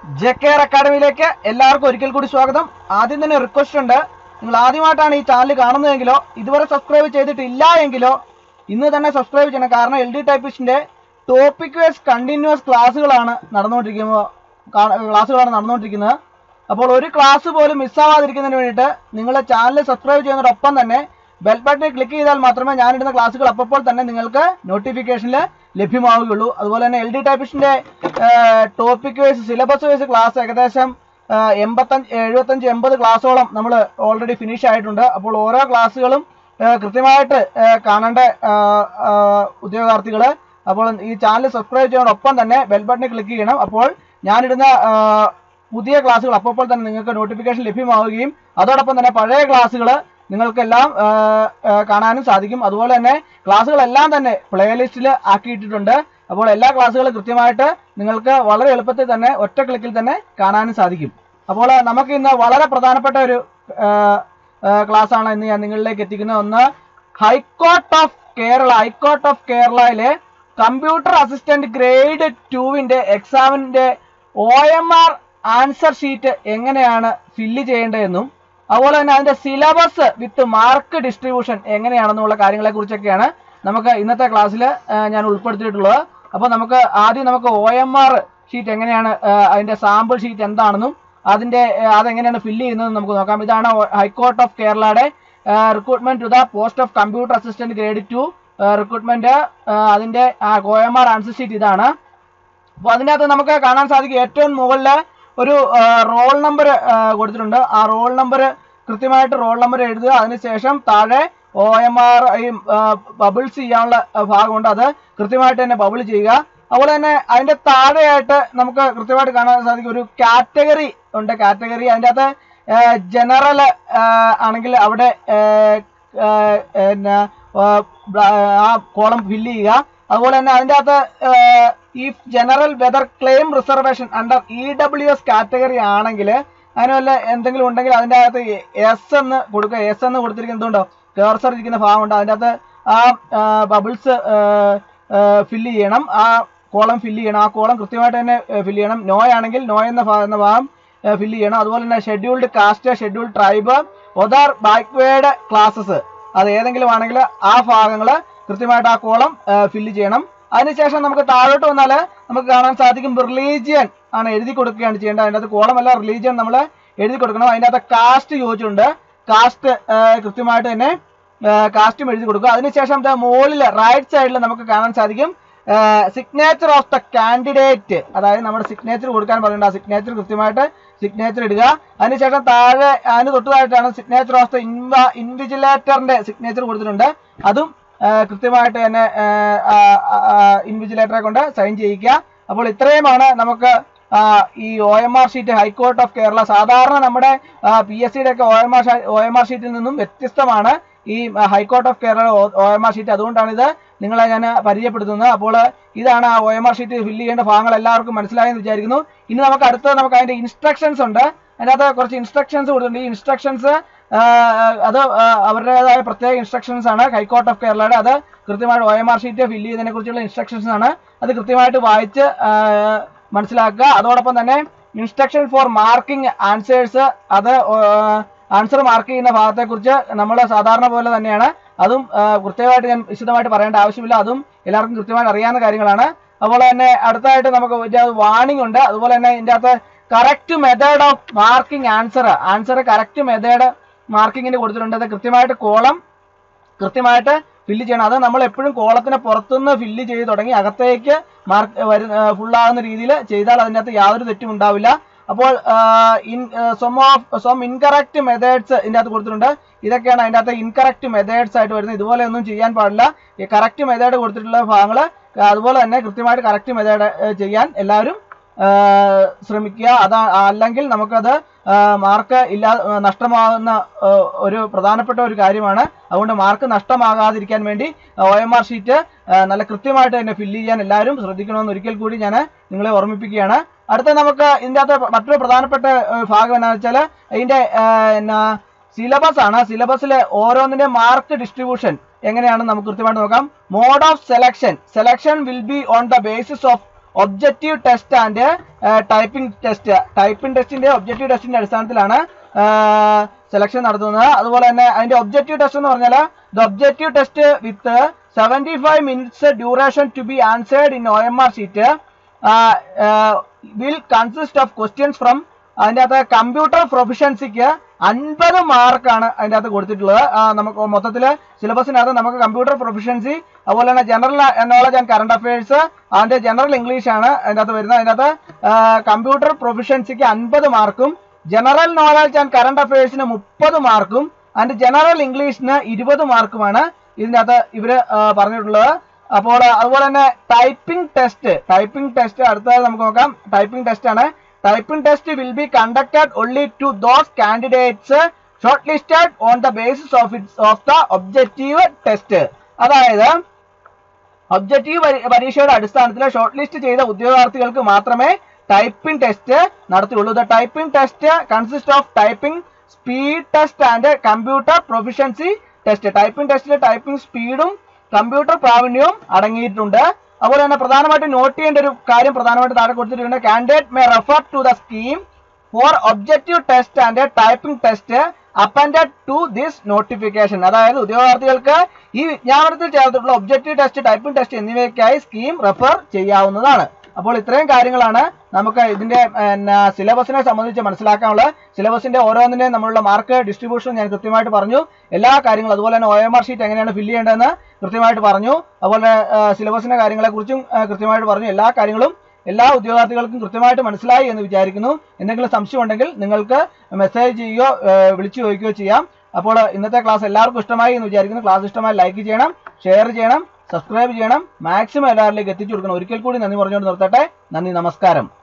J care അക്കാഡമിയിലേക്ക് എല്ലാവർക്കും ഒരിക്കൽ കൂടി സ്വാഗതം ആദ്യം തന്നെ റിക്വസ്റ്റ് ഉണ്ട് നിങ്ങൾ ആദ്യമായിട്ടാണ് ഈ ചാനൽ കാണുന്നതെങ്കിലോ ഇതുവരെ സബ്സ്ക്രൈബ് ചെയ്തിട്ടില്ല എങ്കിലോ ഇന്ന് തന്നെ സബ്സ്ക്രൈബ് ചെയ്യണം കാരണം എൽ ഡി ടൈപ്പിസ്റ്റിന്റെ ടോപ്പിക് വൈസ് കണ്ടിന്യൂസ് ക്ലാസ്സുകളാണ് നടന്നുകൊണ്ടിരിക്കുന്നത് ക്ലാസ്സുകളാണ് നടന്നുകൊണ്ടിരിക്കുന്നത് അപ്പോൾ ഒരു ക്ലാസ് പോലും മിസ്സാവാതിരിക്കുന്നതിന് വേണ്ടിയിട്ട് നിങ്ങളുടെ ചാനൽ സബ്സ്ക്രൈബ് ചെയ്യുന്നതോടൊപ്പം തന്നെ ബെൽ ബട്ടണിൽ ക്ലിക്ക് ചെയ്താൽ മാത്രമേ ഞാനിടുന്ന ക്ലാസ്സുകൾ അപ്പോൾ തന്നെ നിങ്ങൾക്ക് നോട്ടിഫിക്കേഷനിൽ ലഭ്യമാവുകയുള്ളൂ അതുപോലെ തന്നെ എൽ ഡി ടൈപ്പിസ്റ്റിന്റെ topic wise syllabus wise class ഏകദേശം ആ, എൺപത്തഞ്ച് എഴുപത്തഞ്ച് എൺപത് ക്ലാസ്സോളം നമ്മൾ ഓൾറെഡി ഫിനിഷ് ആയിട്ടുണ്ട് അപ്പോൾ ഓരോ ക്ലാസ്സുകളും ആ, കൃത്യമായിട്ട് ആ, കാണേണ്ട ഉദ്യോഗാർത്ഥികൾ അപ്പോൾ ഈ ചാനൽ സബ്സ്ക്രൈബ് ചെയ്യുന്നതോടൊപ്പം തന്നെ ബെൽ ബട്ടണിൽ ക്ലിക്ക് ചെയ്യണം അപ്പോൾ ഞാനിടുന്ന ആ, പുതിയ ക്ലാസ്സുകൾ അപ്പോൾ തന്നെ നിങ്ങൾക്ക് നോട്ടിഫിക്കേഷൻ ലഭ്യമാവുകയും അതോടൊപ്പം തന്നെ പഴയ ക്ലാസ്സുകൾ നിങ്ങൾക്കെല്ലാം ആ, ആ, കാണാനും സാധിക്കും അതുപോലെ തന്നെ ക്ലാസ്സുകളെല്ലാം തന്നെ പ്ലേലിസ്റ്റിൽ ആക്കിയിട്ടിട്ടുണ്ട് അപ്പോൾ എല്ലാ ക്ലാസ്സുകളും കൃത്യമായിട്ട് നിങ്ങൾക്ക് വളരെ എളുപ്പത്തിൽ തന്നെ ഒറ്റ ക്ലിക്കിൽ തന്നെ കാണാനും സാധിക്കും അപ്പോൾ നമുക്ക് ഇന്ന് വളരെ പ്രധാനപ്പെട്ട ഒരു ക്ലാസ് ആണ് ഇന്ന് ഞാൻ നിങ്ങളിലേക്ക് എത്തിക്കുന്നത് ഒന്ന് high court of Kerala high court of കേരളയിലെ കമ്പ്യൂട്ടർ അസിസ്റ്റന്റ് ഗ്രേഡ് ടുവിന്റെ എക്സാമിന്റെ O M R answer sheet എങ്ങനെയാണ് ഫില്ല് ചെയ്യേണ്ടതെന്നും അതുപോലെ തന്നെ അതിന്റെ സിലബസ് വിത്ത് മാർക്ക് ഡിസ്ട്രിബ്യൂഷൻ എങ്ങനെയാണെന്നുള്ള കാര്യങ്ങളെ കുറിച്ചൊക്കെയാണ് നമുക്ക് ഇന്നത്തെ ക്ലാസ്സിൽ ഞാൻ ഉൾപ്പെടുത്തിയിട്ടുള്ളത് അപ്പോൾ നമുക്ക് ആദ്യം നമുക്ക് ഒ എം ആർ ഷീറ്റ് എങ്ങനെയാണ് ആ, അതിന്റെ സാമ്പിൾ ഷീറ്റ് എന്താണെന്നും അതിന്റെ ആ, അതെങ്ങനെയാണ് ഫില്ല് ചെയ്യുന്നതെന്ന് നമുക്ക് നോക്കാം ഇതാണ് ഹൈക്കോർട്ട് ഓഫ് കേരളയുടെ recruitment to the post of computer assistant grade two recruitment അതിന്റെ O M R answer sheet ഇതാണ് അപ്പോൾ അതിൻ്റെ അകത്ത് നമുക്ക് കാണാൻ സാധിക്കും ഏറ്റവും മുകളിൽ ഒരു റോൾ നമ്പർ കൊടുത്തിട്ടുണ്ട് ആ റോൾ നമ്പർ കൃത്യമായിട്ട് റോൾ നമ്പർ എഴുതുക അതിനുശേഷം താഴെ ഒ എം ആർ ഈ ബബിൾസ് ചെയ്യാനുള്ള ആ, ഭാഗമുണ്ട് അത് കൃത്യമായിട്ട് തന്നെ ബബിൾ ചെയ്യുക അതുപോലെ തന്നെ അതിന്റെ താഴെയായിട്ട് നമുക്ക് കൃത്യമായിട്ട് കാണാൻ സാധിക്കും ഒരു കാറ്റഗറി ഉണ്ട് കാറ്റഗറി അതിൻ്റെ അകത്ത് ജനറൽ ആണെങ്കിൽ അവിടെ ആ, ആ, പിന്നെ ആ, ബ്ല- ആ കോളം ഫില്ല് ചെയ്യുക അതുപോലെ തന്നെ അതിൻ്റെ അകത്ത് ഈ general whether claim reservation under E W S category ആണെങ്കിൽ അങ്ങനെ വല്ല എന്തെങ്കിലും ഉണ്ടെങ്കിൽ അതിൻ്റെ അകത്ത് എസ് എന്ന് കൊടുക്കുക എസ് എന്ന് കൊടുത്തിരിക്കുന്നതുകൊണ്ടോ കേർസർ ഇരിക്കുന്ന ഭാഗമുണ്ട് അതിൻ്റെ അകത്ത് ആ ബബിൾസ് ഫില്ല് ചെയ്യണം ആ കോളം ഫില്ല് ചെയ്യണം ആ കോളം കൃത്യമായിട്ട് തന്നെ ഫില്ല് ചെയ്യണം നോ ആണെങ്കിൽ നോ എന്ന ഭാഗം എന്ന ഭാഗം ഫില്ല് ചെയ്യണം അതുപോലെ തന്നെ scheduled caste scheduled tribe other backward classes അത് ഏതെങ്കിലും ആണെങ്കിൽ ആ ഭാഗങ്ങൾ കൃത്യമായിട്ട് ആ കോളം ഫില്ല് ചെയ്യണം അതിനുശേഷം നമുക്ക് താഴോട്ട് വന്നാൽ നമുക്ക് കാണാൻ സാധിക്കും റിലീജിയൻ ആണ് എഴുതി കൊടുക്കുകയാണ് ചെയ്യേണ്ടത് അതിൻ്റെ അകത്ത് കോളം അല്ല റിലീജിയൻ നമ്മൾ എഴുതി കൊടുക്കണം അതിൻ്റെ അകത്ത് കാസ്റ്റ് ചോദിച്ചിട്ടുണ്ട് കാസ്റ്റ് കൃത്യമായിട്ട് തന്നെ കാസ്റ്റും എഴുതി കൊടുക്കുക അതിനുശേഷം ദേ മുകളിൽ റൈറ്റ് സൈഡിൽ നമുക്ക് കാണാൻ സാധിക്കും സിഗ്നേച്ചർ ഓഫ് ദ കാൻഡിഡേറ്റ് അതായത് നമ്മുടെ സിഗ്നേച്ചർ കൊടുക്കാൻ പറയുന്നുണ്ട് ആ സിഗ്നേച്ചർ കൃത്യമായിട്ട് സിഗ്നേച്ചർ ഇടുക അതിനുശേഷം താഴെ അതിന് തൊട്ടതായിട്ടാണ് സിഗ്നേച്ചർ ഓഫ് ദ ഇൻവ ഇൻവിജിലേറ്ററിന്റെ സിഗ്നേച്ചർ കൊടുത്തിട്ടുണ്ട് അതും ആ, കൃത്യമായിട്ട് തന്നെ ഇൻവിജിലേറ്ററെ കൊണ്ട് സൈൻ ചെയ്യിക്കുക അപ്പോൾ ഇത്രയുമാണ് നമുക്ക് ആ, ഈ O M R sheet high court of Kerala സാധാരണ നമ്മുടെ പി എസ് സിയുടെ ഒക്കെ O M R O M R ഷീറ്റിൽ നിന്നും വ്യത്യസ്തമാണ് ഈ high court of Kerala O M R sheet അതുകൊണ്ടാണ് ഇത് നിങ്ങളെ ഞാൻ പരിചയപ്പെടുത്തുന്നത് അപ്പോൾ ഇതാണ് ആ O M R sheet fill ചെയ്യേണ്ട ഭാഗങ്ങൾ എല്ലാവർക്കും മനസ്സിലായെന്ന് വിചാരിക്കുന്നു ഇനി നമുക്ക് അടുത്തത് നമുക്ക് അതിന്റെ ഇൻസ്ട്രക്ഷൻസ് ഉണ്ട് അതിനകത്ത് കുറച്ച് ഇൻസ്ട്രക്ഷൻസ് കൊടുത്തിട്ടുണ്ട് ഈ ഇൻസ്ട്രക്ഷൻസ് അത് ആ, അവരുടേതായ പ്രത്യേക ഇൻസ്ട്രക്ഷൻസ് ആണ് ഹൈക്കോർട്ട് ഓഫ് കേരളയുടെ അത് കൃത്യമായിട്ട് O M R sheet fill ചെയ്യുന്നതിനെ കുറിച്ചുള്ള ഇൻസ്ട്രക്ഷൻസ് ആണ് അത് കൃത്യമായിട്ട് വായിച്ച് ആ, മനസ്സിലാക്കുക അതോടൊപ്പം തന്നെ ഇൻസ്ട്രക്ഷൻ ഫോർ മാർക്കിംഗ് ആൻസേഴ്സ് അത് ആൻസർ മാർക്ക് ചെയ്യുന്ന ഭാഗത്തെക്കുറിച്ച് നമ്മൾ സാധാരണ പോലെ തന്നെയാണ് അതും ആ, കൃത്യമായിട്ട് ഞാൻ വിശദമായിട്ട് പറയേണ്ട ആവശ്യമില്ല അതും എല്ലാവർക്കും കൃത്യമായിട്ട് അറിയാവുന്ന കാര്യങ്ങളാണ് അതുപോലെ തന്നെ അടുത്തായിട്ട് നമുക്ക് ഇതിന്റെ വാണിംഗ് ഉണ്ട് അതുപോലെ തന്നെ ഇതിന്റെ അകത്ത് correct method of marking answer answer correct method മാർക്കിങ്ങിന് കൊടുത്തിട്ടുണ്ട് അത് കൃത്യമായിട്ട് കോളം കൃത്യമായിട്ട് ഫില്ല് ചെയ്യണം അത് നമ്മൾ എപ്പോഴും കോളത്തിന് പുറത്തുനിന്ന് ഫില്ല് ചെയ്ത് തുടങ്ങി അകത്തേക്ക് മാർക്ക് വരുന്ന ഫുള്ളാകുന്ന രീതിയിൽ ചെയ്താൽ അതിനകത്ത് യാതൊരു തെറ്റും ഉണ്ടാവില്ല അപ്പോൾ in some of some incorrect methods ഇതിൻ്റെ അകത്ത് കൊടുത്തിട്ടുണ്ട് ഇതൊക്കെയാണ് അതിൻ്റെ അകത്ത് ഇൻകറക്റ്റ് മെത്തേഡ്സ് ആയിട്ട് വരുന്നത് ഇതുപോലെ ഒന്നും ചെയ്യാൻ പാടില്ല ഈ കറക്റ്റ് മെത്തേഡ് കൊടുത്തിട്ടുള്ള ഭാഗങ്ങൾ അതുപോലെ തന്നെ കൃത്യമായിട്ട് കറക്റ്റ് മെത്തേഡ് ചെയ്യാൻ എല്ലാവരും ആ, ശ്രമിക്കുക അതാ അല്ലെങ്കിൽ നമുക്കത് മാർക്ക് ഇല്ലാ നഷ്ടമാകുന്ന ആ, ഒരു പ്രധാനപ്പെട്ട ഒരു കാര്യമാണ് അതുകൊണ്ട് മാർക്ക് നഷ്ടമാകാതിരിക്കാൻ വേണ്ടി ഒ എം ആർ ഷീറ്റ് നല്ല കൃത്യമായിട്ട് തന്നെ ഫില്ല് ചെയ്യാൻ എല്ലാവരും ശ്രദ്ധിക്കണമെന്ന് ഒരിക്കൽ കൂടി ഞാൻ നിങ്ങളെ ഓർമ്മിപ്പിക്കുകയാണ് അടുത്ത നമുക്ക് ഇതിൻ്റെ അകത്ത് മറ്റൊരു പ്രധാനപ്പെട്ട ആ, ഭാഗം എന്താണെന്ന് വെച്ചാൽ ഇതിൻ്റെ എന്നാ സിലബസ് ആണ് സിലബസിലെ ഓരോന്നിന്റെ മാർക്ക് ഡിസ്ട്രിബ്യൂഷൻ എങ്ങനെയാണെന്ന് നമുക്ക് കൃത്യമായിട്ട് നോക്കാം mode of selection selection will be on the basis of objective test and typing test typing ടെസ്റ്റിന്റെ ഒബ്ജക്റ്റീവ് ടെസ്റ്റിന്റെ അടിസ്ഥാനത്തിലാണ് സെലക്ഷൻ നടത്തുന്നത് അതുപോലെ തന്നെ അതിന്റെ ഒബ്ജക്റ്റീവ് ടെസ്റ്റ് എന്ന് പറഞ്ഞാൽ the objective test with seventy five minutes duration to be answered in O M R sheet will consist of questions from അതിൻ്റെ അകത്ത് കമ്പ്യൂട്ടർ പ്രൊഫഷൻസിക്ക് അൻപത് മാർക്കാണ് അതിൻ്റെ അകത്ത് കൊടുത്തിട്ടുള്ളത് ആ, നമുക്ക് മൊത്തത്തിൽ സിലബസിനകത്ത് നമുക്ക് കമ്പ്യൂട്ടർ പ്രൊഫഷൻസി അതുപോലെ തന്നെ general knowledge and current affairs അതിൻ്റെ ജനറൽ ഇംഗ്ലീഷ് ആണ് അതിൻ്റെ അകത്ത് വരുന്നത് അതിൻ്റെ അകത്ത് കമ്പ്യൂട്ടർ പ്രൊഫഷൻസിക്ക് അൻപത് മാർക്കും ജനറൽ നോളജ് ആൻഡ് കറണ്ട് അഫയേഴ്സിന് മുപ്പത് മാർക്കും ആൻഡ് ജനറൽ ഇംഗ്ലീഷിന് ഇരുപത് മാർക്കുമാണ് ഇതിൻ്റെ അകത്ത് ഇവര് ആ, പറഞ്ഞിട്ടുള്ളത് അപ്പോൾ അതുപോലെ തന്നെ ടൈപ്പിംഗ് ടെസ്റ്റ് ടൈപ്പിംഗ് ടെസ്റ്റ് അടുത്തത് നമുക്ക് നോക്കാം ടൈപ്പിംഗ് ടെസ്റ്റ് ആണ് typing test will be conducted only to those candidates shortlisted on the basis of its of the objective test അതായത് ഒബ്ജക്റ്റീവ് പരീക്ഷയുടെ അടിസ്ഥാനത്തിൽ ഷോർട്ട് ലിസ്റ്റ് ചെയ്ത ഉദ്യോഗാർത്ഥികൾക്ക് മാത്രമേ ടൈപ്പിംഗ് ടെസ്റ്റ് നടത്തുകയുള്ളൂ the typing test consist of typing speed test and computer proficiency test typing ടെസ്റ്റിൽ typing സ്പീഡും computer പ്രാവീണ്യവും അടങ്ങിയിട്ടുണ്ട് അതുപോലെ തന്നെ പ്രധാനമായിട്ടും നോട്ട് ചെയ്യേണ്ട ഒരു കാര്യം പ്രധാനമായിട്ട് താഴെ കൊടുത്തിട്ടുണ്ട് candidate may refer to the scheme for objective test and typing test appended to this notification അതായത് ഉദ്യോഗാർത്ഥികൾക്ക് ഈ വിജ്ഞാപനത്തിൽ ചേർത്തിട്ടുള്ള ഒബ്ജക്റ്റീവ് ടെസ്റ്റ് ടൈപ്പിംഗ് ടെസ്റ്റ് എന്നിവയ്ക്കായി സ്കീം റെഫർ ചെയ്യാവുന്നതാണ് അപ്പോൾ ഇത്രയും കാര്യങ്ങളാണ് നമുക്ക് ഇതിന്റെ പിന്നെ സിലബസിനെ സംബന്ധിച്ച് മനസ്സിലാക്കാനുള്ളത് സിലബസിന്റെ ഓരോന്നിന്റെയും നമ്മളുടെ മാർക്ക് ഡിസ്ട്രിബ്യൂഷൻ ഞാൻ കൃത്യമായിട്ട് പറഞ്ഞു എല്ലാ കാര്യങ്ങളും അതുപോലെ തന്നെ ഒ എം ആർ ഷീറ്റ് എങ്ങനെയാണ് ഫില്ല് ചെയ്യേണ്ടതെന്ന് കൃത്യമായിട്ട് പറഞ്ഞു അതുപോലെ സിലബസിന്റെ കാര്യങ്ങളെക്കുറിച്ചും ആ, കൃത്യമായിട്ട് പറഞ്ഞു എല്ലാ കാര്യങ്ങളും എല്ലാ ഉദ്യോഗാർത്ഥികൾക്കും കൃത്യമായിട്ട് മനസ്സിലായി എന്ന് വിചാരിക്കുന്നു എന്തെങ്കിലും സംശയം ഉണ്ടെങ്കിൽ നിങ്ങൾക്ക് മെസ്സേജ് ചെയ്യുകയോ ഏഹ്, വിളിച്ചു ചോദിക്കുകയോ ചെയ്യാം അപ്പോൾ ഇന്നത്തെ ക്ലാസ് എല്ലാവർക്കും ഇഷ്ടമായി എന്ന് വിചാരിക്കുന്നു ക്ലാസ് ഇഷ്ടമായി ലൈക്ക് ചെയ്യണം ഷെയർ ചെയ്യണം സബ്സ്ക്രൈബ് ചെയ്യണം മാക്സിമം എല്ലാവരിലേക്ക് എത്തിച്ചു കൊടുക്കണം ഒരിക്കൽ കൂടി നന്ദി പറഞ്ഞുകൊണ്ട് നിർത്തട്ടെ നന്ദി നമസ്കാരം